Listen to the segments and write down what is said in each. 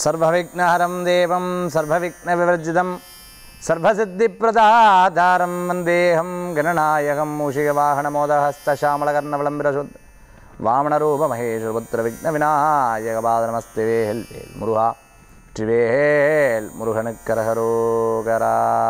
சர்வவிக்னஹரம் தேவம் சர்வவிக்னவிவர்ஜிதம் சர்வசித்திப்பிரதாதாரம் வந்தேகம் கணநாயகம் மூஷிகவாகனமோதஹஸ்தசாமலகர்ணவிளம்பிரசுத் வாமனரூபமகேஸ்வரபுத்திர விக்ன விநாயகபாத நமஸ்தே வேல் வேல் முருகா வெற்றிவேல் முருகனுக்கரகரோகரா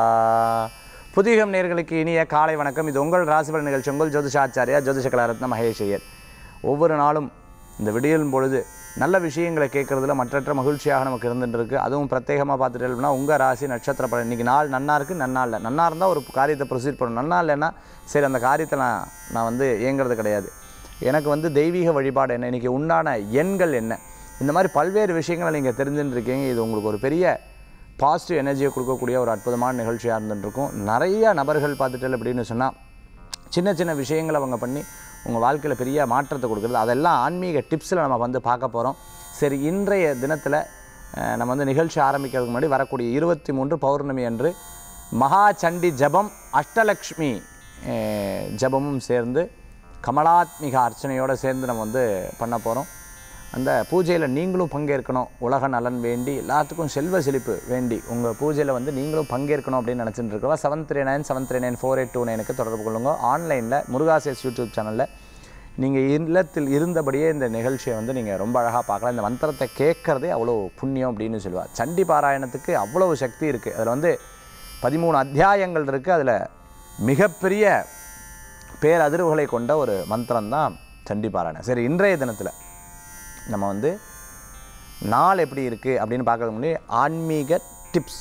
புதிகம் நேர்களுக்கு இனிய காலை வணக்கம் இது உங்கள் ராசிபலன் நிகழ்ச்சி உங்கள் ஜோதிஷாச்சாரியா ஜோதிஷ கலாரத்ன மகேஷ் ஐயர் ஒவ்வொரு நாளும் இந்த விடியலும் பொழுது நல்ல விஷயங்களை கேட்குறதுல மற்றற்ற மகிழ்ச்சியாக நமக்கு இருந்துட்டு இருக்கு அதுவும் பிரத்யேகமாக பார்த்துட்டோம்னா உங்கள் ராசி நட்சத்திர பலன் இன்றைக்கி நாள் நன்னா இருக்குது நன்னா இல்லை நன்னா இருந்தால் ஒரு காரியத்தை ப்ரொசீட் பண்ணணும் நன்னா இல்லைன்னா சரி அந்த காரியத்தை நான் நான் வந்து இயங்குறது கிடையாது எனக்கு வந்து தெய்வீக வழிபாடு என்ன இன்றைக்கி உண்டான எண்கள் என்ன இந்த மாதிரி பல்வேறு விஷயங்களை நீங்கள் தெரிஞ்சுட்டு இருக்கீங்க இது உங்களுக்கு ஒரு பெரிய பாசிட்டிவ் எனர்ஜியை கொடுக்கக்கூடிய ஒரு அற்புதமான நிகழ்ச்சியாக இருந்துட்டு இருக்கும் நிறைய நபர்கள் பார்த்துட்டு அப்படின்னு சொன்னால் சின்ன சின்ன விஷயங்களை அவங்க பண்ணி உங்கள் வாழ்க்கையில் பெரிய மாற்றத்தை கொடுக்குறது அதெல்லாம் ஆன்மீக டிப்ஸில் நம்ம வந்து பார்க்க போகிறோம் சரி இன்றைய தினத்தில் அஹ், நம்ம வந்து நிகழ்ச்சி ஆரம்பிக்கிறதுக்கு முன்னாடி வரக்கூடிய இருபத்தி மூன்று பௌர்ணமி அன்று மகா சண்டி ஜபம் அஷ்டலக்ஷ்மி அஹ், ஜபமும் சேர்ந்து கமலாத்மிக அர்ச்சனையோடு சேர்ந்து நம்ம வந்து பண்ண போகிறோம் அந்த பூஜையில் நீங்களும் பங்கேற்கணும் உலக நலன் வேண்டி எல்லாத்துக்கும் செல்வ செழிப்பு வேண்டி உங்கள் பூஜையில் வந்து நீங்களும் பங்கேற்கணும் அப்படின்னு நினச்சிட்டு இருக்கவா seven three nine seven three nine four eight two நைனுக்கு தொடர்பு கொள்ளுங்க ஆன்லைனில் முருகாசேஸ் யூடியூப் சேனலில் நீங்கள் இல்லத்தில் இருந்தபடியே இந்த நிகழ்ச்சியை வந்து நீங்கள் ரொம்ப அழகாக பார்க்கலாம் இந்த மந்திரத்தை கேட்குறதே அவ்வளோ புண்ணியம் அப்படின்னு சொல்லுவாள் சண்டி பாராயணத்துக்கு அவ்வளவு சக்தி இருக்குது அதில் வந்து பதிமூணு அத்தியாயங்கள் இருக்குது அதில் மிகப்பெரிய பேரதிர்வுகளை கொண்ட ஒரு மந்திரம் தான் சண்டி பாராயணம் சரி இன்றைய தினத்தில் நம்ம வந்து நாள் எப்படி இருக்குது அப்படின்னு பார்க்கறதுக்கு முன்னாடி ஆன்மீக டிப்ஸ்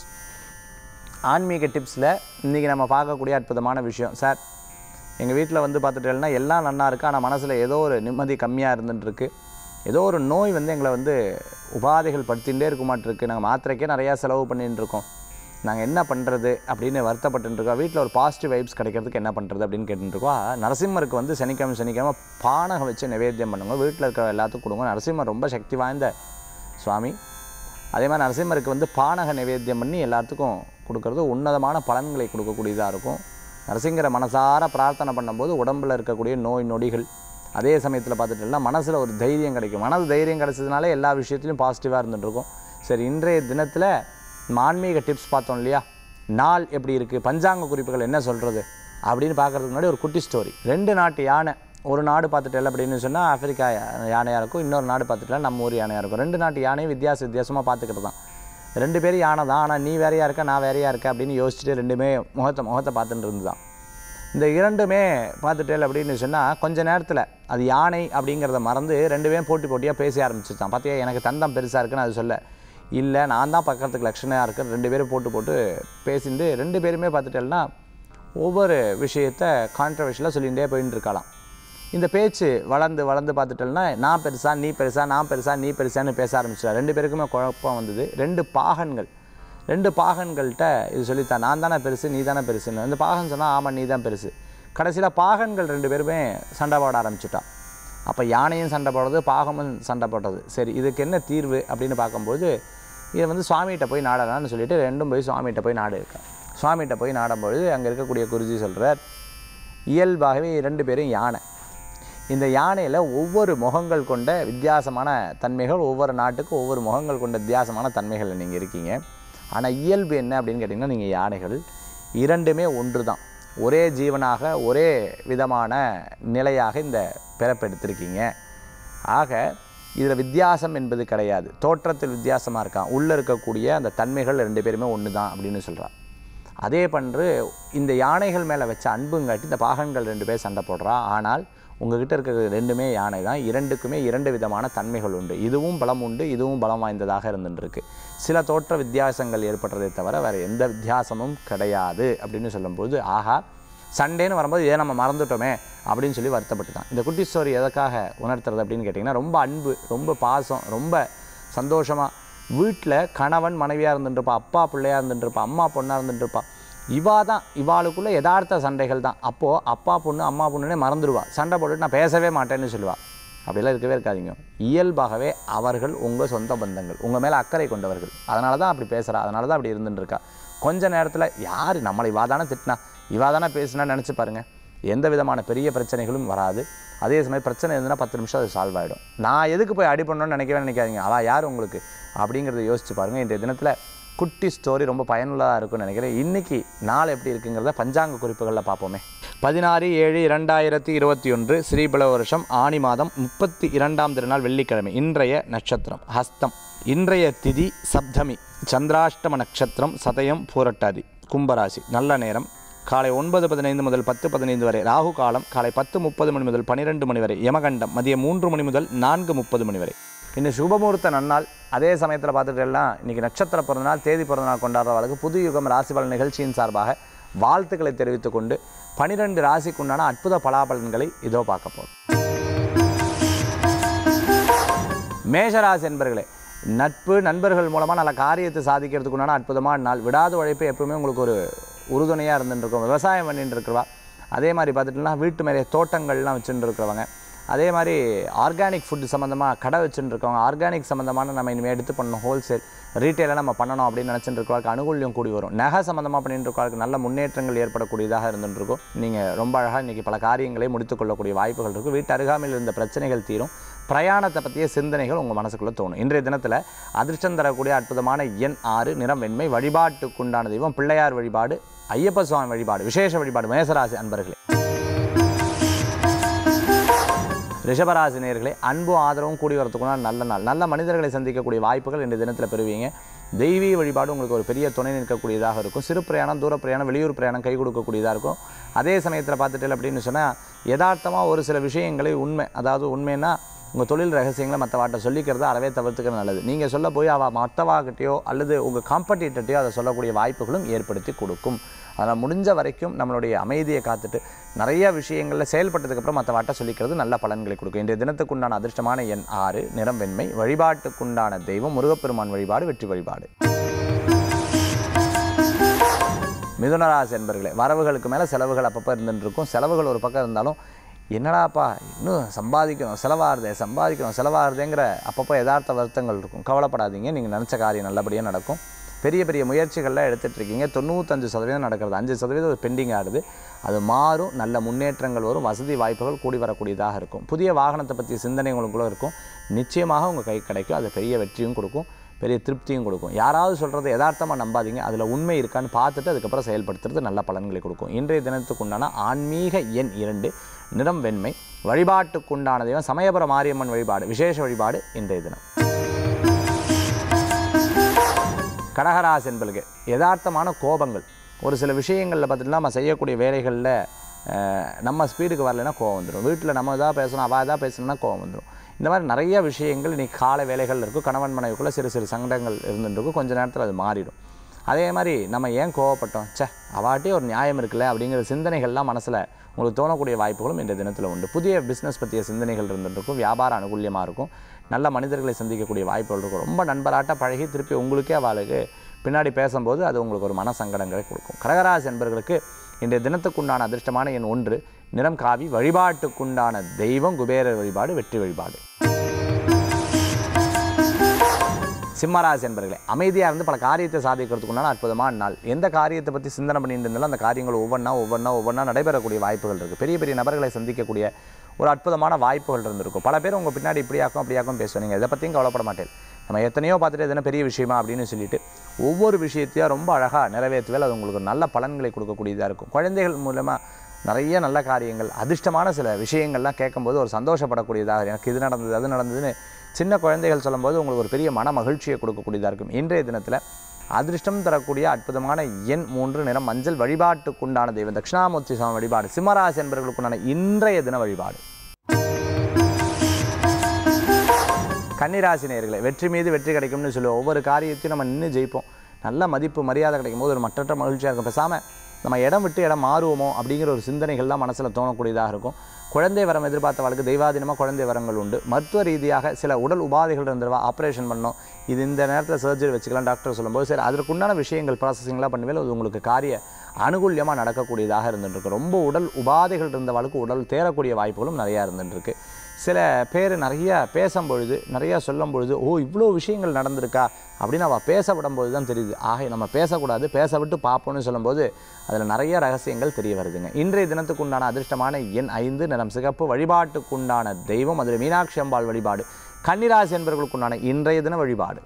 ஆன்மீக டிப்ஸில் இன்றைக்கி நம்ம பார்க்கக்கூடிய அற்புதமான விஷயம் சார் எங்கள் வீட்டில் வந்து பார்த்துட்டேன்னா எல்லாம் நல்லா இருக்குது ஆனால் மனசில் ஏதோ ஒரு நிம்மதி கம்மியாக இருந்துட்டு இருக்கு ஏதோ ஒரு நோய் வந்து எங்களை வந்து உபாதைகள் படுத்திகிட்டே இருக்க மாட்டிருக்கு நாங்கள் மாத்திரைக்கே நிறையா செலவு பண்ணிட்டு இருக்கோம் நாங்கள் என்ன பண்ணுறது அப்படின்னு வருத்தப்பட்டு இருக்கோம் வீட்டில் ஒரு பாசிட்டிவ் வைப்ஸ் கிடைக்கிறதுக்கு என்ன பண்ணுறது அப்படின்னு கேட்டுருக்கோம் நரசிம்மருக்கு வந்து சனிக்கிழமை சனிக்கிழமை பானகம் வச்சு நிவேத்தியம் பண்ணுங்க வீட்டில் இருக்கிற எல்லாத்துக்கும் கொடுங்க நரசிம்மர் ரொம்ப சக்தி வாய்ந்த சுவாமி அதே மாதிரி நரசிம்மருக்கு வந்து பானக நிவேத்தியம் பண்ணி எல்லாத்துக்கும் கொடுக்கறது உன்னதமான பலன்களை கொடுக்கக்கூடியதாக இருக்கும் நரசிங்கரை மனசார பிரார்த்தனை பண்ணும்போது உடம்பில் இருக்கக்கூடிய நோய் நொடிகள் அதே சமயத்தில் பார்த்துட்டோம்னா மனசில் ஒரு தைரியம் கிடைக்கும் மனது தைரியம் கிடைச்சதுனால எல்லா விஷயத்துலையும் பாசிட்டிவாக இருந்துட்டு இருக்கும் சரி இன்றைய தினத்தில் நம்ம ஆன்மீக டிப்ஸ் பார்த்தோம் இல்லையா நாள் எப்படி இருக்குது பஞ்சாங்க குறிப்புகள் என்ன சொல்கிறது அப்படின்னு பார்க்கறதுக்கு முன்னாடி ஒரு குட்டி ஸ்டோரி ரெண்டு நாட்டு யானை ஒரு நாடு பார்த்துட்டல அப்படின்னு சொன்னால் ஆப்பிரிக்கா யா- யானையாக இருக்கும் இன்னொரு நாடு பார்த்துட்டா நம்ம ஊர் யானையாக இருக்கும் ரெண்டு நாட்டு யானையும் வித்தியாச வித்தியாசமாக பார்த்துக்கிறது தான் ரெண்டு பேரும் யானை தான் ஆனால் நீ வேறையா இருக்க நான் வேறையா இருக்க அப்படின்னு யோசிச்சுட்டு ரெண்டுமே முகத்தை முகத்தை பார்த்துட்டு இருந்துதான் இந்த இரண்டுமே பார்த்துட்டேல் அப்படின்னு சொன்னால் கொஞ்ச நேரத்தில் அது யானை அப்படிங்கிறத மறந்து ரெண்டு பேரும் போட்டி போட்டியாக பேச ஆரம்பிச்சிருச்சான் பார்த்தியா எனக்கு தந்தம் பெருசாக இருக்குன்னு அது சொல்ல இல்லை நான் தான் பக்கத்துக்கு லட்சணையாக இருக்கேன் ரெண்டு பேரும் போட்டு போட்டு பேசிட்டு ரெண்டு பேருமே பார்த்துட்டேன்னா ஒவ்வொரு விஷயத்த கான்ட்ரவர்ஷியலாக சொல்லிகிட்டே போயின்னு இருக்கலாம் இந்த பேச்சு வளர்ந்து வளர்ந்து பார்த்துட்டோம்னா நான் பெருசா நீ பெருசா நான் பெருசா நீ பெருசான்னு பேச ஆரம்பிச்சிட்டா ரெண்டு பேருக்குமே குழப்பம் வந்தது ரெண்டு பாகன்கள் ரெண்டு பாகன்கள்கிட்ட இது சொல்லித்தான் நான் தானே பெருசு நீ தானே பெருசுன்னு அந்த பாகன் சொன்னால் ஆமாம் நீ தான் பெருசு கடைசியில் பாகன்கள் ரெண்டு பேருமே சண்டை போட ஆரம்பிச்சிட்டான் அப்போ யானையும் சண்டை போடுறது பாகமும் சண்டை போடுறது சரி இதுக்கு என்ன தீர்வு அப்படின்னு பார்க்கும்போது இதை வந்து சுவாமிகிட்ட போய் நாடலாம்னு சொல்லிட்டு ரெண்டும் போய் சுவாமிகிட்ட போய் நாடு இருக்கா சுவாமிகிட்ட போய் நாடும்பொழுது அங்கே இருக்கக்கூடிய குருஜி சொல்கிறார் இயல்பாகவே இரண்டு பேரும் யானை இந்த யானையில் ஒவ்வொரு முகங்கள் கொண்ட வித்தியாசமான தன்மைகள் ஒவ்வொரு நாட்டுக்கும் ஒவ்வொரு முகங்கள் கொண்ட வித்தியாசமான தன்மைகளில் நீங்கள் இருக்கீங்க ஆனால் இயல்பு என்ன அப்படின்னு கேட்டிங்கன்னா நீங்கள் யானைகள் இரண்டுமே ஒன்று தான் ஒரே ஜீவனாக ஒரே விதமான நிலையாக இந்த பிறப்பெடுத்திருக்கீங்க ஆக இதில் வித்தியாசம் என்பது கிடையாது தோற்றத்தில் வித்தியாசமாக இருக்கான் உள்ளே இருக்கக்கூடிய அந்த தன்மைகள் ரெண்டு பேருமே ஒன்று தான் அப்படின்னு சொல்கிறான் அதே பன்று இந்த யானைகள் மேலே வச்ச அன்புங்காட்டி இந்த பாகன்கள் ரெண்டு பேர் சண்டை போடுறா ஆனால் உங்ககிட்ட இருக்கிறது ரெண்டுமே யானை தான் இரண்டுக்குமே இரண்டு விதமான தன்மைகள் உண்டு இதுவும் பலம் உண்டு இதுவும் பலம் வாய்ந்ததாக இருந்துருக்கு சில தோற்ற வித்தியாசங்கள் ஏற்படுறதே தவிர வேறு எந்த வித்தியாசமும் கிடையாது அப்படின்னு சொல்லும்போது ஆஹா சண்டேன்னு வரும்போது இதை நம்ம மறந்துட்டோமே அப்படின்னு சொல்லி வருத்தப்பட்டுதான் இந்த குட்டி ஸ்டோரி எதற்காக உணர்த்துறது அப்படின்னு கேட்டிங்கன்னா ரொம்ப அன்பு ரொம்ப பாசம் ரொம்ப சந்தோஷமாக வீட்டில் கணவன் மனைவியாக இருந்துட்டுருப்பா அப்பா பிள்ளையாக இருந்துட்டுருப்பா அம்மா பொண்ணாக இருந்துட்டுருப்பா இவா தான் இவாளுக்குள்ளே யதார்த்த சண்டைகள் தான் அப்போது அப்பா பொண்ணு அம்மா பொண்ணுனே மறந்துடுவா சண்டை போட்டுட்டு நான் பேசவே மாட்டேன்னு சொல்லுவா அப்படிலாம் இருக்கவே இருக்காதீங்க இயல்பாகவே அவர்கள் உங்கள் சொந்த பந்தங்கள் உங்கள் மேலே அக்கறை கொண்டவர்கள் அதனால தான் அப்படி பேசுகிறா அதனால தான் அப்படி இருந்துட்டு இருக்கா கொஞ்ச நேரத்தில் யார் நம்மளை இவா தானே திட்டினா இவா தானே பேசுனா நினச்சி பாருங்க எந்த விதமான பெரிய பிரச்சனைகளும் வராது அதே சமயம் பிரச்சனை இருந்ததுன்னா பத்து நிமிஷம் அது சால்வ் ஆகிடும் நான் எதுக்கு போய் அடி பண்ணணும்னு நினைக்கவே நினைக்காதீங்க அவள் யார் உங்களுக்கு அப்படிங்கிறத யோசிச்சு பாருங்கள் இன்றைய தினத்தில் குட்டி ஸ்டோரி ரொம்ப பயனுள்ளதாக இருக்கும்னு நினைக்கிறேன் இன்றைக்கி நாள் எப்படி இருக்குங்கிறத பஞ்சாங்க குறிப்புகளில் பார்ப்போமே பதினாறு ஏழு இரண்டாயிரத்தி இருபத்தி ஒன்று ஸ்ரீபல வருஷம் ஆணி மாதம் முப்பத்தி இரண்டாம் திருநாள் வெள்ளிக்கிழமை இன்றைய நட்சத்திரம் ஹஸ்தம் இன்றைய திதி சப்தமி சந்திராஷ்டம நட்சத்திரம் சதயம் பூரட்டாதி கும்பராசி நல்ல நேரம் காலை ஒன்பது பதினைந்து முதல் பத்து பதினைந்து வரை ராகு காலம் காலை பத்து முப்பது மணி முதல் பன்னிரெண்டு மணி வரை யமகண்டம் மதியம் மூன்று மணி முதல் நான்கு முப்பது மணி வரை இன்னும் சுபமுகூர்த்த நன்னாள் அதே சமயத்தில் பார்த்துட்டு எல்லாம் இன்றைக்கி நட்சத்திர பிறந்தநாள் தேதி பிறந்தநாள் கொண்டாடுறவர்களுக்கு புது யுகம் ராசிபலன் நிகழ்ச்சியின் சார்பாக வாழ்த்துக்களை தெரிவித்துக் கொண்டு பனிரெண்டு ராசிக்குண்டான அற்புத பலாபலன்களை இதோ பார்க்க போகிறோம் மேஷராசி என்பர்களே நட்பு நண்பர்கள் மூலமாக நல்ல காரியத்தை சாதிக்கிறதுக்குண்டான அற்புதமான நாள் விடாத உழைப்பு எப்பவுமே உங்களுக்கு ஒரு உறுதுணையாக இருந்துட்டு இருக்கும் விவசாயம் பண்ணிட்டு இருக்கிறவா அதே மாதிரி பார்த்துட்டுனா வீட்டு மேலே தோட்டங்கள்லாம் வச்சுட்டு இருக்கிறவங்க அதே மாதிரி ஆர்கானிக் ஃபுட் சம்மந்தமாக கடை வச்சுட்டு இருக்கவங்க ஆர்கானிக் சம்மந்தமான நம்ம இனிமேல் எடுத்து பண்ணணும் ஹோல்சேல் ரீட்டெயிலாக நம்ம பண்ணணும் அப்படின்னு நினச்சிட்டு இருக்கவங்களுக்கு அனுகூல்யம் கூடி வரும் நகை சம்மந்தமாக பண்ணிட்டு இருக்கவங்களுக்கு நல்ல முன்னேற்றங்கள் ஏற்படக்கூடியதாக இருந்துட்டு இருக்கும் நீங்கள் ரொம்ப அழகாக இன்றைக்கி பல காரியங்களை முடித்துக்கொள்ளக்கூடிய வாய்ப்புகள் இருக்கும் வீட்டு அருகாமையில் இருந்த பிரச்சனைகள் தீரும் பிரயாணத்தை பற்றிய சிந்தனைகள் உங்கள் மனசுக்குள்ளே தோணும் இன்றைய தினத்தில் அதிர்ஷ்டம் தரக்கூடிய அற்புதமான எண் ஆறு நிறம் வெண்மை வழிபாட்டுக்குண்டான தெய்வம் பிள்ளையார் வழிபாடு ஐயப்ப சுவாமி வழிபாடு விசேஷ வழிபாடு மேசராசி அன்பர்களே ரிஷபராசி நேயர்களே அன்பும் ஆதரவும் கூடி வரத்துக்குனா நல்ல நாள் நல்ல மனிதர்களை சந்திக்கக்கூடிய வாய்ப்புகள் இந்த தினத்தில் பெறுவீங்க தெய்வீக வழிபாடு உங்களுக்கு ஒரு பெரிய துணை நிற்கக்கூடியதாக இருக்கும் சிறு பிரயாணம் தூர பிரயாணம் வெளியூர் பிரயாணம் கை கொடுக்கக்கூடியதாக இருக்கும் அதே சமயத்தில் பார்த்துட்டு அப்படின்னு சொன்னால் யதார்த்தமாக ஒரு சில விஷயங்களை உண்மை அதாவது உண்மைன்னா உங்கள் தொழில் ரகசியங்களை மற்றவாட்ட சொல்லிக்கிறத அறவே தவிர்த்துக்கிறது நல்லது நீங்கள் சொல்ல போய் அவள் மற்றவாகிட்டையோ அல்லது உங்கள் காம்படிட்டர்ட்டையோ அதை சொல்லக்கூடிய வாய்ப்புகளும் ஏற்படுத்தி கொடுக்கும் அதனால் முடிஞ்ச வரைக்கும் நம்மளுடைய அமைதியை காத்துட்டு நிறைய விஷயங்களில் செயல்பட்டதுக்கப்புறம் மற்றவாட்ட சொல்லிக்கிறது நல்ல பலன்களை கொடுக்கும் இன்றைய தினத்துக்குண்டான அதிர்ஷ்டமான எண் ஆறு நிறம் வெண்மை வழிபாட்டுக்குண்டான தெய்வம் முருகப்பெருமான் வழிபாடு வெற்றி வழிபாடு மிதுனராசி என்பர்களே வரவுகளுக்கு மேலே செலவுகள் அப்பப்போ இருந்துட்டு இருக்கும் செலவுகள் ஒரு பக்கம் இருந்தாலும் என்னடாப்பா இன்னும் சம்பாதிக்கணும் செலவாகுதே சம்பாதிக்கணும் செலவாகுதேங்கிற அப்பப்போ யதார்த்த வருத்தங்கள் இருக்கும் கவலைப்படாதீங்க நீங்கள் நினச்ச காரியம் நல்லபடியாக நடக்கும் பெரிய பெரிய முயற்சிகள்லாம் எடுத்துகிட்டு இருக்கீங்க தொண்ணூத்தஞ்சு சதவீதம் நடக்கிறது அஞ்சு சதவீதம் ஒரு பெண்டிங் ஆகுது அது மாறும் நல்ல முன்னேற்றங்கள் வரும் வசதி வாய்ப்புகள் கூடி வரக்கூடியதாக இருக்கும் புதிய வாகனத்தை பற்றிய சிந்தனை உங்களுக்குள்ள இருக்கும் நிச்சயமாக உங்கள் கை கிடைக்கும் அது பெரிய வெற்றியும் கொடுக்கும் பெரிய திருப்தியும் கொடுக்கும் யாராவது சொல்கிறத யதார்த்தமாக நம்பாதீங்க அதில் உண்மை இருக்கான்னு பார்த்துட்டு அதுக்கப்புறம் செயல்படுத்துறது நல்ல பலன்களை கொடுக்கும் இன்றைய தினத்துக்கு உண்டான ஆன்மீக எண் இரண்டு நிறம் வெண்மை வழிபாட்டுக்குண்டான தெய்வம் சமயபுர மாரியம்மன் வழிபாடு விசேஷ வழிபாடு இன்றைய தினம் கடகராசி என்பளுக்கு யதார்த்தமான கோபங்கள் ஒரு சில விஷயங்களில் பார்த்துட்டுனா நம்ம செய்யக்கூடிய வேலைகளில் அஹ், நம்ம ஸ்பீடுக்கு வரலைன்னா கோவம் வந்துடும் வீட்டில் நம்ம எதாவது பேசணும் அவள் எதாவது பேசணும்னா கோவம் வந்துடும் இந்த மாதிரி நிறைய விஷயங்கள் இன்றைக்கி காலை வேலைகள் இருக்கும் கணவன் மனைவிக்குள்ளே சிறு சிறு சங்கடங்கள் இருந்துட்டு இருக்கும் கொஞ்ச நேரத்தில் அது மாறிடும் அதே மாதிரி நம்ம ஏன் கோவப்பட்டோம் ச்சே அவாட்டே ஒரு நியாயம் இருக்குல்ல அப்படிங்கிற சிந்தனைகள்லாம் மனசில் உங்களுக்கு தோணக்கூடிய வாய்ப்புகளும் இந்த தினத்தில் உண்டு புதிய பிஸ்னஸ் பற்றிய சிந்தனைகள் இருந்துட்டு இருக்கும் வியாபார அனுகூல்யமாக இருக்கும் நல்ல மனிதர்களை சந்திக்கக்கூடிய வாய்ப்புகள் இருக்கும் ரொம்ப நண்பராட்ட பழகி திருப்பி உங்களுக்கே அவளுக்கு பின்னாடி பேசும்போது அது உங்களுக்கு ஒரு மன சங்கடங்களை கொடுக்கும் கடகராசி என்பவர்களுக்கு இன்றைய தினத்துக்குண்டான அதிர்ஷ்டமான எண் ஒன்று நிறம் காவி வழிபாட்டுக்குண்டான தெய்வம் குபேரர் வழிபாடு வெற்றி வழிபாடு சிம்மராசி என்பர்களே அமைதியாக இருந்து பல காரியத்தை சாதிக்கிறதுக்குண்டான அற்புதமான நாள் எந்த காரியத்தை பற்றி சிந்தனை பண்ணிட்டு இருந்தாலும் அந்த காரியங்கள் ஒவ்வொன்றா ஒவ்வொன்றா ஒவ்வொன்றா நடைபெறக்கூடிய வாய்ப்புகள் இருக்குது பெரிய பெரிய நபர்களை சந்திக்கக்கூடிய ஒரு அற்புதமான வாய்ப்புகள் இருந்திருக்கும் பல பேர் உங்கள் பின்னாடி இப்படியாக்கும் அப்படியாக்கும் பேசுவீங்க இதை பற்றியும் கவலைப்பட மாட்டேன் நம்ம எத்தனையோ பார்த்துட்டு எதனா பெரிய விஷயமா அப்படின்னு சொல்லிட்டு ஒவ்வொரு விஷயத்தையும் ரொம்ப அழகாக நிறைவேற்றுவேல் அது உங்களுக்கு ஒரு நல்ல பலன்களை கொடுக்கக்கூடியதாக இருக்கும் குழந்தைகள் மூலமாக நிறைய நல்ல காரியங்கள் அதிர்ஷ்டமான சில விஷயங்கள்லாம் கேட்கும்போது ஒரு சந்தோஷப்படக்கூடியதாக எனக்கு இது நடந்தது அது நடந்ததுன்னு சின்ன குழந்தைகள் சொல்லும்போது உங்களுக்கு ஒரு பெரிய மன மகிழ்ச்சியை கொடுக்கக்கூடியதாக இருக்கும் இன்றைய தினத்தில் அதிர்ஷ்டம் தரக்கூடிய அற்புதமான எண் மூன்று நிறம் மஞ்சள் வழிபாட்டுக்குண்டான தெய்வம் தட்சிணாமூர்த்தி சுவாமி வழிபாடு சிம்மராசி என்பவர்களுக்குண்டான இன்றைய தின வழிபாடு கன்னிராசி நேயர்களே வெற்றி மீது வெற்றி கிடைக்கும்னு சொல்லுவோம் ஒவ்வொரு காரியத்தையும் நம்ம நின்று ஜெயிப்போம் நல்ல மதிப்பு மரியாதை கிடைக்கும் போது ஒரு மற்றற்ற மகிழ்ச்சியாக இருக்கும் பேசாமல் நம்ம இடம் விட்டு இடம் மாறுவோமோ அப்படிங்கிற ஒரு சிந்தனைகள்லாம் மனசில் தோணக்கூடியதாக இருக்கும் குழந்தை வரம் எதிர்பார்த்தவளுக்கு தெய்வாதீனமாக குழந்தை வரங்கள் உண்டு மருத்துவ ரீதியாக சில உடல் உபாதைகள் இருந்துருவா ஆப்ரேஷன் பண்ணோம் இது இந்த நேரத்தில் சர்ஜரி வச்சுக்கலாம் டாக்டர் சொல்லும்போது சரி அதற்குண்டான விஷயங்கள் ப்ராசஸிங்லாம் பண்ணுவேல அது உங்களுக்கு காரிய அனுகூல்யமாக நடக்கக்கூடியதாக இருந்துட்டு இருக்கு ரொம்ப உடல் உபாதைகள் இருந்தவளுக்கு உடல் தேரக்கூடிய வாய்ப்புகளும் நிறையா இருந்துட்டு இருக்கு சில பேர் நிறைய பேசும்பொழுது நிறையா சொல்லும் பொழுது ஓ இவ்வளோ விஷயங்கள் நடந்திருக்கா அப்படின்னு அவள் பேச விடும்போது தான் தெரியுது ஆக நம்ம பேசக்கூடாது பேச விட்டு பார்ப்போம்னு சொல்லும்போது அதில் நிறைய ரகசியங்கள் தெரிய வருதுங்க இன்றைய தினத்துக்கு உண்டான அதிர்ஷ்டமான எண் ஐந்து நிறம் சிகப்பு வழிபாட்டுக்குண்டான தெய்வம் அதில் மீனாட்சி அம்பாள் வழிபாடு கன்னிராசி என்பவர்களுக்குண்டான இன்றைய தின வழிபாடு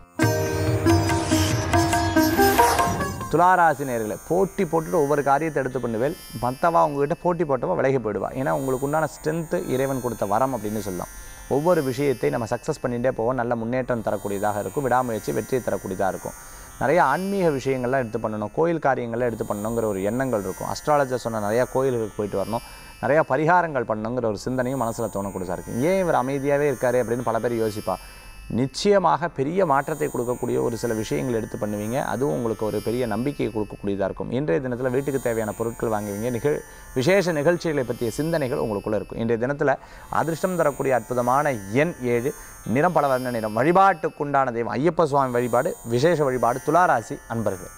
துளாராசி நேர்களை போட்டி போட்டுட்டு ஒவ்வொரு காரியத்தை எடுத்து பண்ணுவேல் மற்றவா உங்ககிட்ட போட்டி போட்டவா விலகி போயிடுவா ஏன்னா உங்களுக்கு உண்டான ஸ்ட்ரென்த்து இறைவன் கொடுத்த வரம் அப்படின்னு சொல்லலாம் ஒவ்வொரு விஷயத்தை நம்ம சக்ஸஸ் பண்ணிகிட்டே போவோம் நல்ல முன்னேற்றம் தரக்கூடியதாக இருக்கும் விடாமுயற்சி வெற்றியை தரக்கூடியதாக இருக்கும் நிறைய ஆன்மீக விஷயங்கள்லாம் எடுத்து பண்ணணும் கோயில் காரியங்கள்லாம் எடுத்து பண்ணணுங்கிற ஒரு எண்ணங்கள் இருக்கும் அஸ்ட்ராலஜர் சொன்ன நிறையா கோயில்களுக்கு போயிட்டு வரணும் நிறையா பரிகாரங்கள் பண்ணணுங்கிற ஒரு சிந்தனையும் மனசில் தோணக்கூடியதாக இருக்குது ஏன் இவர் அமைதியாகவே இருக்காரு அப்படின்னு பல பேர் யோசிப்பா நிச்சயமாக பெரிய மாற்றத்தை கொடுக்கக்கூடிய ஒரு சில விஷயங்கள் எடுத்து பண்ணுவீங்க அதுவும் உங்களுக்கு ஒரு பெரிய நம்பிக்கையை கொடுக்கக்கூடியதாக இருக்கும் இன்றைய தினத்தில் வீட்டுக்கு தேவையான பொருட்கள் வாங்குவீங்க நிகழ் விசேஷ நிகழ்ச்சிகளை பற்றிய சிந்தனைகள் உங்களுக்குள்ளே இருக்கும் இன்றைய தினத்தில் அதிர்ஷ்டம் தரக்கூடிய அற்புதமான எண் ஏழு நிறம் பல வர்ண நிறம் வழிபாட்டுக்குண்டான தெய்வம் ஐயப்ப சுவாமி வழிபாடு விசேஷ வழிபாடு துளாராசி அன்பர்கள்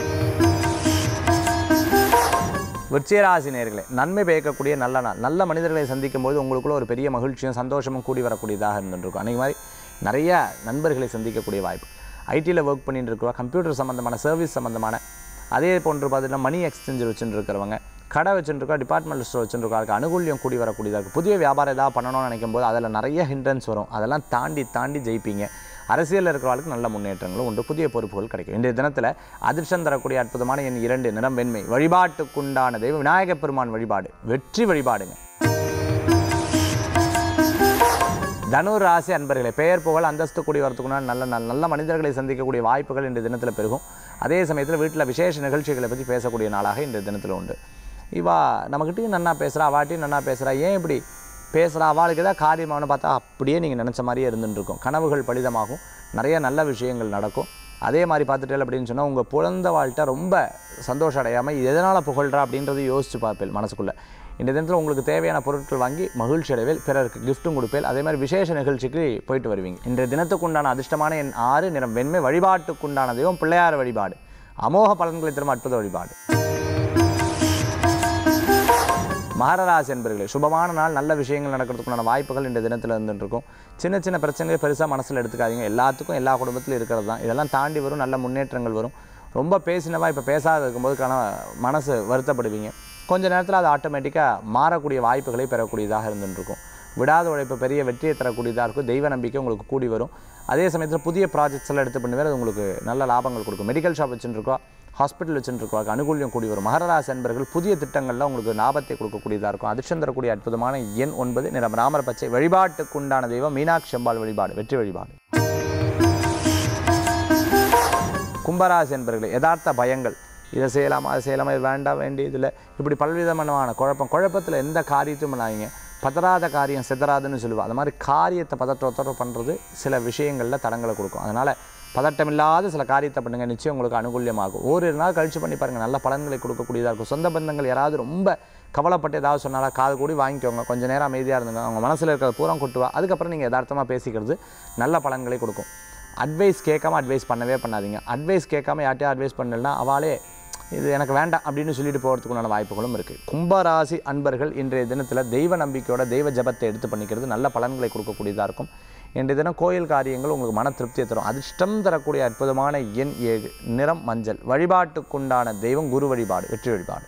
விருச்சிகராசி நேர்களே நன்மை பயக்கக்கூடிய நல்ல நாள் நல்ல மனிதர்களை சந்திக்கும் போது உங்களுக்குள்ள ஒரு பெரிய மகிழ்ச்சியும் சந்தோஷமும் கூடி வரக்கூடியதாக இருந்துருக்கும் அன்றைக்கு மாதிரி நிறைய நண்பர்களை சந்திக்கக்கூடிய வாய்ப்பு ஐடியில் ஒர்க் பண்ணிட்டு இருக்கிறவா கம்ப்யூட்டர் சம்மந்தமான சர்வீஸ் சம்மந்தமான அதே போன்று பார்த்தீங்கன்னா மணி எக்ஸ்சேஞ்சர் வச்சுட்டு இருக்கிறவங்க கடை வச்சுருக்கா டிபார்ட்மெண்ட் ஸ்டோர் வச்சுருக்காருக்கு அனுகூல்யம் கூடி வரக்கூடியதாக இருக்குது புதிய வியாபாரம் ஏதாவது பண்ணணும்னு நினைக்கும் போது அதில் நிறைய ஹிண்ட்ரன்ஸ் வரும் அதெல்லாம் தாண்டி தாண்டி ஜெயிப்பீங்க அரசியலில் இருக்கிறவர்களுக்கு நல்ல முன்னேற்றங்களும் உண்டு புதிய பொறுப்புகள் கிடைக்கும் இன்றைய தினத்தில் அதிர்ஷ்டம் தரக்கூடிய அற்புதமான என் இரண்டு நிறம் வெண்மை வழிபாட்டுக்குண்டான தெய்வம் விநாயகப் பெருமான் வழிபாடு வெற்றி வழிபாடுங்க தனுர் ராசி அன்பர்களே பெயர் புகழ் அந்தஸ்து கூடி வரத்துக்குன்னா நல்ல நல்ல நல்ல மனிதர்களை சந்திக்கக்கூடிய வாய்ப்புகள் இன்றைய தினத்தில் பெருகும் அதே சமயத்தில் வீட்டில் விசேஷ நிகழ்ச்சிகளை பற்றி பேசக்கூடிய நாளாக இன்றைய தினத்தில் உண்டு இவா நம்மக்கிட்டையும் நன்னா பேசுகிறா அவாட்டையும் நன்னா பேசுகிறா ஏன் இப்படி பேசுகிறா அவளுக்கு ஏதாவது காரியமானு பார்த்தா அப்படியே நீங்கள் நினச்ச மாதிரியே இருந்துட்டு இருக்கும் கனவுகள் பலிதமாகும் நிறைய நல்ல விஷயங்கள் நடக்கும் அதே மாதிரி பார்த்துட்டேன் அப்படின்னு சொன்னால் உங்கள் பிறந்த வாழ்க்கை ரொம்ப சந்தோஷம் அடையாமல் எதனால் புகழ்றா அப்படின்றத யோசிச்சு பார்ப்பேன் மனசுக்குள்ளே இந்த தினத்தில் உங்களுக்கு தேவையான பொருட்கள் வாங்கி மகிழ்ச்சி அடைவேல் பிறருக்கு கிஃப்ட்டும் கொடுப்பேன் அதே மாதிரி விசேஷ நிகழ்ச்சிக்கு போயிட்டு வருவீங்க இன்றைய தினத்துக்குண்டான அதிர்ஷ்டமான என் ஆறு நிறம் வெண்மை வழிபாட்டுக்குண்டான தெய்வம் பிள்ளையார் வழிபாடு அமோக பலன்களை தரும் அற்புத வழிபாடு மகரராசி என்பர்களே சுபமான நாள் நல்ல விஷயங்கள் நடக்கிறதுக்குண்டான வாய்ப்புகள் இந்த தினத்தில் இருந்துட்டு இருக்கும் சின்ன சின்ன பிரச்சனைகள் பெருசாக மனசில் எடுத்துக்காதீங்க எல்லாத்துக்கும் எல்லா குடும்பத்திலும் இருக்கிறது தான் இதெல்லாம் தாண்டி வரும் நல்ல முன்னேற்றங்கள் வரும் ரொம்ப பேசினவா இப்போ பேசாத இருக்கும்போது கன மனசு வருத்தப்படுவீங்க கொஞ்ச நேரத்தில் அது ஆட்டோமேட்டிக்காக மாறக்கூடிய வாய்ப்புகளை பெறக்கூடியதாக இருந்துட்டு இருக்கும் விடாத உழைப்பு பெரிய வெற்றியை தரக்கூடியதாக இருக்கும் தெய்வ நம்பிக்கை உங்களுக்கு கூடி வரும் அதே சமயத்தில் புதிய ப்ராஜெக்ட்ஸ் எல்லாம் எடுத்து பண்ணுவேன் அது உங்களுக்கு நல்ல லாபங்கள் கொடுக்கும் மெடிக்கல் ஷாப் வச்சுருக்கோம் ஹாஸ்பிட்டல் வச்சுருக்கோம் அனுகூல்யம் கூடி வரும் மகராசி அன்பர்கள் புதிய திட்டங்களில் உங்களுக்கு லாபத்தை கொடுக்கக்கூடியதாக இருக்கும் அதிர்ஷ்டம் தரக்கூடிய அற்புதமான எண் ஒன்பது நிறம் ராமர் பச்சை வழிபாட்டுக்குண்டான தெய்வம் மீனாட்சி அம்பாள் வழிபாடு வெற்றி வழிபாடு கும்பராசி என்பர்களே யதார்த்த பயங்கள் இதை செய்யலாமா அதை செய்யலாமா இது வேண்டாம் வேண்டியதில்லை இப்படி பல்விதமான குழப்பம் குழப்பத்தில் எந்த காரியத்தையும் பண்ணாதீங்க பதறாத காரியம் சிதறாதுன்னு சொல்லுவாள் அது மாதிரி காரியத்தை பதற்றத்தோட பண்ணுறது சில விஷயங்களில் தடங்களை கொடுக்கும் அதனால் பதட்டமில்லாத சில காரியத்தை பண்ணுங்கள் நிச்சயம் உங்களுக்கு அனுகூல்யமாகும் ஓரிரு நாள் கழிச்சு பண்ணி பாருங்கள் நல்ல பலன்களை கொடுக்கக்கூடியதாக இருக்கும் சொந்த பந்தங்கள் யாராவது ரொம்ப கவலைப்பட்டு ஏதாவது சொன்னாலும் காது கூடி வாங்கிக்கோங்க கொஞ்சம் நேரம் அமைதியாக இருந்துங்க அவங்க மனசில் இருக்கிற பூரம் கொட்டுவா அதுக்கப்புறம் நீங்கள் யதார்த்தமாக பேசிக்கிறது நல்ல பலன்களை கொடுக்கும் அட்வைஸ் கேட்காம அட்வைஸ் பண்ணவே பண்ணாதீங்க அட்வைஸ் கேட்காம யார்ட்டையும் அட்வைஸ் பண்ணலன்னா அவளே இது எனக்கு வேண்டாம் அப்படின்னு சொல்லிட்டு போகிறதுக்குண்டான வாய்ப்புகளும் இருக்குது கும்பராசி அன்பர்கள் இன்றைய தினத்தில் தெய்வ நம்பிக்கையோட தெய்வ ஜபத்தை எடுத்து பண்ணிக்கிறது நல்ல பலன்களை கொடுக்கக்கூடியதாக இருக்கும் இன்றைய தினம் கோயில் காரியங்கள் உங்களுக்கு மன திருப்தியை தரும் அதிர்ஷ்டம் தரக்கூடிய அற்புதமான எண் ஏழு நிறம் மஞ்சள் வழிபாட்டுக்குண்டான தெய்வம் குரு வழிபாடு வெற்றி வழிபாடு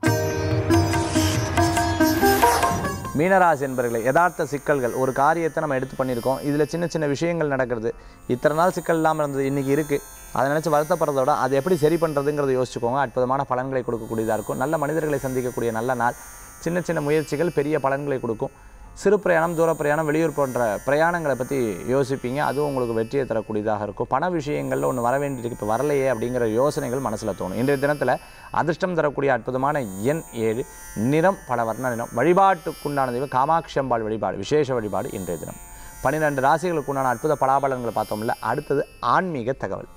மீனராசி என்பர்களே யதார்த்த சிக்கல்கள் ஒரு காரியத்தை நம்ம எடுத்து பண்ணியிருக்கோம் இதில் சின்ன சின்ன விஷயங்கள் நடக்கிறது இத்தனை நாள் சிக்கல் இல்லாமல் இருந்தது இன்றைக்கி இருக்குது அதை நினச்சி வருத்தப்படுறதோட அதை எப்படி சரி பண்ணுறதுங்கிறத யோசிச்சுக்கோங்க அற்புதமான பலன்களை கொடுக்கக்கூடியதாக இருக்கும் நல்ல மனிதர்களை சந்திக்கக்கூடிய நல்ல நாள் சின்ன சின்ன முயற்சிகள் பெரிய பலன்களை கொடுக்கும் சிறு பிரயாணம் தூர பிரயாணம் வெளியூர் போன்ற பிரயாணங்களை பற்றி யோசிப்பீங்க அதுவும் உங்களுக்கு வெற்றியை தரக்கூடியதாக இருக்கும் பண விஷயங்களில் ஒன்று வர வேண்டியிருக்கு இப்போ வரலையே அப்படிங்கிற யோசனைகள் மனசில் தோணும் இன்றைய தினத்தில் அதிர்ஷ்டம் தரக்கூடிய அற்புதமான எண் ஏழு நிறம் பல வர்ண நிறம் வழிபாட்டுக்குண்டான தெய்வம் காமாட்சி அம்பாள் வழிபாடு விசேஷ வழிபாடு இன்றைய தினம் பன்னிரெண்டு ராசிகளுக்கு உண்டான அற்புத பலாபலன்களை பார்த்தோம்ல அடுத்தது ஆன்மீக தகவல்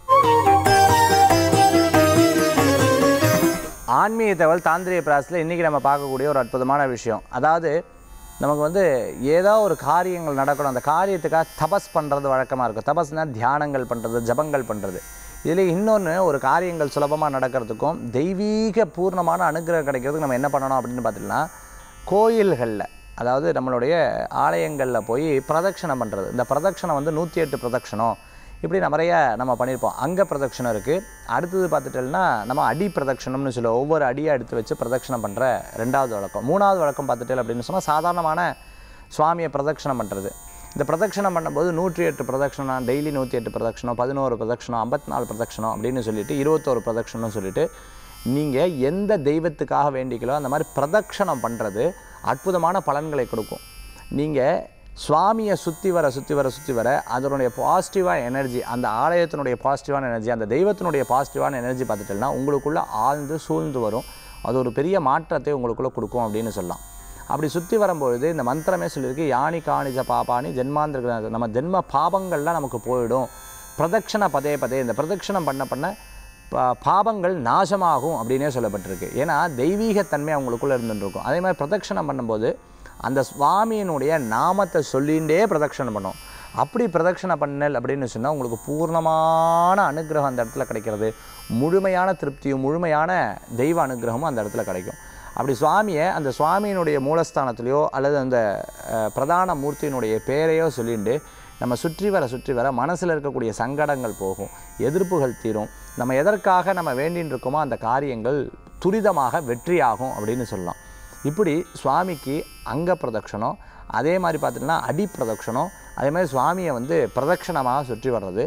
ஆன்மீக தகவல் தாந்திரிய பிராசத்தில் இன்றைக்கி நம்ம பார்க்கக்கூடிய ஒரு அற்புதமான விஷயம் அதாவது நமக்கு வந்து ஏதோ ஒரு காரியங்கள் நடக்கணும் அந்த காரியத்துக்காக தபஸ் பண்ணுறது வழக்கமாக இருக்கும் தபஸ்னால் தியானங்கள் பண்ணுறது ஜபங்கள் பண்ணுறது இதில் இன்னொன்று ஒரு காரியங்கள் சுலபமாக நடக்கிறதுக்கும் தெய்வீக பூர்ணமான அனுகிரகம் கிடைக்கிறதுக்கு நம்ம என்ன பண்ணணும் அப்படின்னு பார்த்தீங்கன்னா கோயில்களில் அதாவது நம்மளுடைய ஆலயங்களில் போய் பிரதட்சணம் பண்ணுறது இந்த பிரதட்சணம் வந்து நூற்றி எட்டு பிரதட்சணம் இப்படி நிறைய நம்ம பண்ணியிருப்போம் அங்க பிரதட்சணம் இருக்குது அடுத்தது பார்த்துட்டோம்னா நம்ம அடி பிரதட்சணம்னு சொல்லுவோம் ஒவ்வொரு அடியாக எடுத்து வச்சு பிரதட்சணம் பண்ணுற ரெண்டாவது வழக்கம் மூணாவது வழக்கம் பார்த்துட்டேன் அப்படின்னு சொன்னால் சாதாரணமான சுவாமியை பிரதட்சணம் பண்ணுறது இந்த பிரதட்சணம் பண்ணும்போது நூற்றி எட்டு பிரதட்சணம் டெய்லி நூற்றி எட்டு பிரதட்சணம் பதினோரு பிரதட்சணம் ஐம்பத்தி நாலு பிரதட்சணம் அப்படின்னு சொல்லிட்டு இருபத்தோரு பிரதட்சணம்னு சொல்லிட்டு நீங்கள் எந்த தெய்வத்துக்காக வேண்டிக்கலோ அந்த மாதிரி பிரதட்சணம் பண்ணுறது அற்புதமான பலன்களை கொடுக்கும் நீங்கள் சுவாமியை சுற்றி வர சுற்றி வர சுற்றி வர அதனுடைய பாசிட்டிவாக எனர்ஜி அந்த ஆலயத்தினுடைய பாசிட்டிவான எனர்ஜி அந்த தெய்வத்தினுடைய பாசிட்டிவான எனர்ஜி பார்த்துட்டோம்னா உங்களுக்குள்ளே ஆழ்ந்து சூழ்ந்து வரும் அது ஒரு பெரிய மாற்றத்தை உங்களுக்குள்ளே கொடுக்கும் அப்படின்னு சொல்லலாம் அப்படி சுற்றி வரும்பொழுது இந்த மந்திரமே சொல்லியிருக்கு யானி காணிஜ பாபானி ஜென்மாந்திர நம்ம ஜென்ம பாபங்கள்லாம் நமக்கு போயிடும் பிரதட்சண பதே பதே இந்த பிரதட்சணம் பண்ண பண்ண பா- பாபங்கள் நாசமாகும் அப்படின்னே சொல்லப்பட்டிருக்கு ஏன்னா தெய்வீகத்தன்மை அவங்களுக்குள்ளே இருந்துருக்கும் அதே மாதிரி பிரதட்சணம் பண்ணும்போது அந்த சுவாமியினுடைய நாமத்தை சொல்லிகிட்டே பிரதட்சணம் பண்ணும் அப்படி பிரதட்சணம் பண்ணல் அப்படின்னு சொன்னால் உங்களுக்கு பூர்ணமான அனுகிரகம் அந்த இடத்துல கிடைக்கிறது முழுமையான திருப்தியும் முழுமையான தெய்வ அனுகிரகமும் அந்த இடத்துல கிடைக்கும் அப்படி சுவாமியை அந்த சுவாமியினுடைய மூலஸ்தானத்திலையோ அல்லது அந்த அஹ், பிரதான மூர்த்தியினுடைய பேரையோ சொல்லிட்டு நம்ம சுற்றி வர சுற்றி வர மனசில் இருக்கக்கூடிய சங்கடங்கள் போகும் எதிர்ப்புகள் தீரும் நம்ம எதற்காக நம்ம வேண்டின்னு இருக்கோமோ அந்த காரியங்கள் துரிதமாக வெற்றியாகும் அப்படின்னு சொல்லலாம் இப்படி சுவாமிக்கு அங்க பிரதட்சணம் அதே மாதிரி பார்த்திங்கன்னா அடி பிரதட்சணம் அதே மாதிரி சுவாமியை வந்து பிரதட்சணமாக சுற்றி வர்றது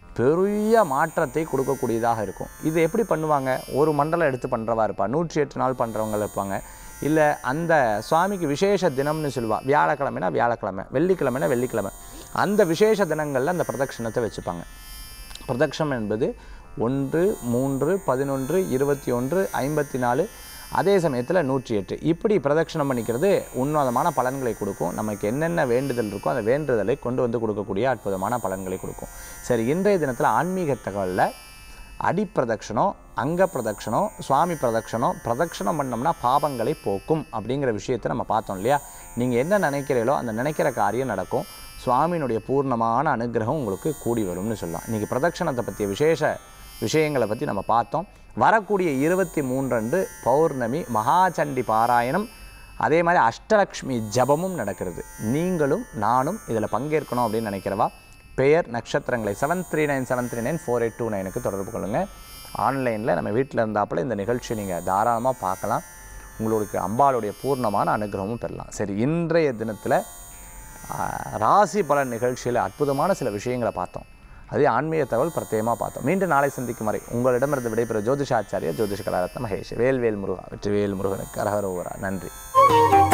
பெரிய மாற்றத்தை கொடுக்கக்கூடியதாக இருக்கும் இது எப்படி பண்ணுவாங்க ஒரு மண்டலம் எடுத்து பண்ணுறவா இருப்பா நூற்றி எட்டு நாள் பண்ணுறவங்க இருப்பாங்க இல்லை அந்த சுவாமிக்கு விசேஷ தினம்னு சொல்லுவா வியாழக்கிழமைனா வியாழக்கிழமை வெள்ளிக்கிழமைனா வெள்ளிக்கிழமை அந்த விசேஷ தினங்களில் அந்த பிரதட்சணத்தை வச்சுப்பாங்க பிரதட்சணம் என்பது ஒன்று மூன்று பதினொன்று இருபத்தி ஒன்று ஐம்பத்தி நாலு அதே சமயத்தில் நூற்றி எட்டு இப்படி பிரதட்சணம் பண்ணிக்கிறது உன்னதமான பலன்களை கொடுக்கும் நமக்கு என்னென்ன வேண்டுதல் இருக்கோ அந்த வேண்டுதலை கொண்டு வந்து கொடுக்கக்கூடிய அற்புதமான பலன்களை கொடுக்கும் சரி இன்றைய தினத்தில் ஆன்மீக தகவலில் அடி பிரதட்சணம் அங்க பிரதட்சணம் சுவாமி பிரதட்சணம் பிரதட்சணம் பண்ணோம்னா பாவங்களை போக்கும் அப்படிங்கிற விஷயத்தை நம்ம பார்த்தோம் இல்லையா நீங்கள் என்ன நினைக்கிறீங்களோ அந்த நினைக்கிற காரியம் நடக்கும் சுவாமியினுடைய பூர்ணமான அனுகிரகம் உங்களுக்கு கூடி வரும்னு சொல்லலாம் இன்றைக்கி பிரதட்சணத்தை பற்றிய விசேஷ விஷயங்களை பற்றி நம்ம பார்த்தோம் வரக்கூடிய இருபத்தி மூன்றன்று பௌர்ணமி மகாசண்டி பாராயணம் அதே மாதிரி அஷ்டலக்ஷ்மி ஜபமும் நடக்கிறது நீங்களும் நானும் இதில் பங்கேற்கணும் அப்படின்னு நினைக்கிறவா பெயர் நட்சத்திரங்களை seven three nine seven three nine four eight two நைனுக்கு தொடர்பு கொள்ளுங்கள் ஆன்லைனில் நம்ம வீட்டில் இருந்தாப்புல இந்த நிகழ்ச்சியை நீங்கள் தாராளமாக பார்க்கலாம் உங்களுக்கு அம்பாளுடைய பூர்ணமான அனுகிரகமும் பெறலாம் சரி இன்றைய தினத்தில் ராசி பலன் நிகழ்ச்சியில் அற்புதமான சில விஷயங்களை பார்த்தோம் அதே ஆன்மீக தகவல் பிரத்யேகமாக பார்த்தோம் மீண்டும் நாளை சந்திக்கும் வரை உங்களிடமிருந்து விடைபெறும் ஜோதிஷாச்சாரியா ஜோதிஷ கலாரத்ன மகேஷ் வேல்வேல் முருகா வெற்றிவேல் முருகனுக்கு அரகரோவரா நன்றி